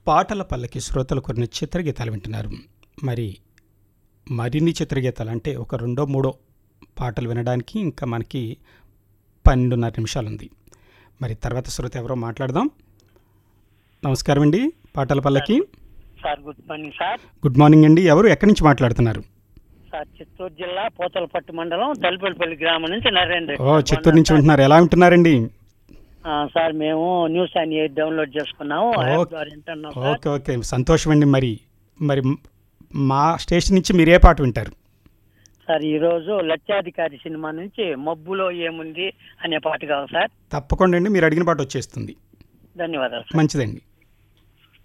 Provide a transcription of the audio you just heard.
పాటల పల్లకి శ్రోతలు కొన్ని చిత్రగీతాలు వింటున్నారు మరి మరిన్ని చిత్రగీతాలు అంటే ఒక రెండో మూడో పాటలు వినడానికి ఇంకా మనకి పన్నెండున్నర నిమిషాలు ఉంది మరి తర్వాత శ్రోత ఎవరో మాట్లాడదాం నమస్కారం అండి పాటల పల్లకి sir good morning sir good morning అండి ఎవరు ఎక్కడి నుంచి మాట్లాడుతున్నారు సార్ చిత్తూరు జిల్లా పోతలపట్టు మండలం తలిపల్లిపల్లి గ్రామం నుంచి నరేంద్ర ఓ చిత్తూరు నుంచి ఉంటున్నారు ఎలా ఉంటున్నారండి ఆ, సార్ మేము న్యూస్ అండ్ ఎయిట్ డౌన్లోడ్ చేసుకున్నాము ఆ యాప్ ఓకే. ద్వారా వింటున్నాం సార్ ఓకే ఓకే సంతోషం అండి మరి మరి మా స్టేషన్ నుంచి మీరు ఏ పాట వింటారు సార్ ఈ రోజు లక్షాధికారి సినిమా నుంచి మబ్బులో ఏముంది అనే పాట కావాలి సార్ తప్పకుండా అండి మీరు అడిగిన పాట వచ్చేస్తుంది ధన్యవాదాలు సార్ మంచిదండి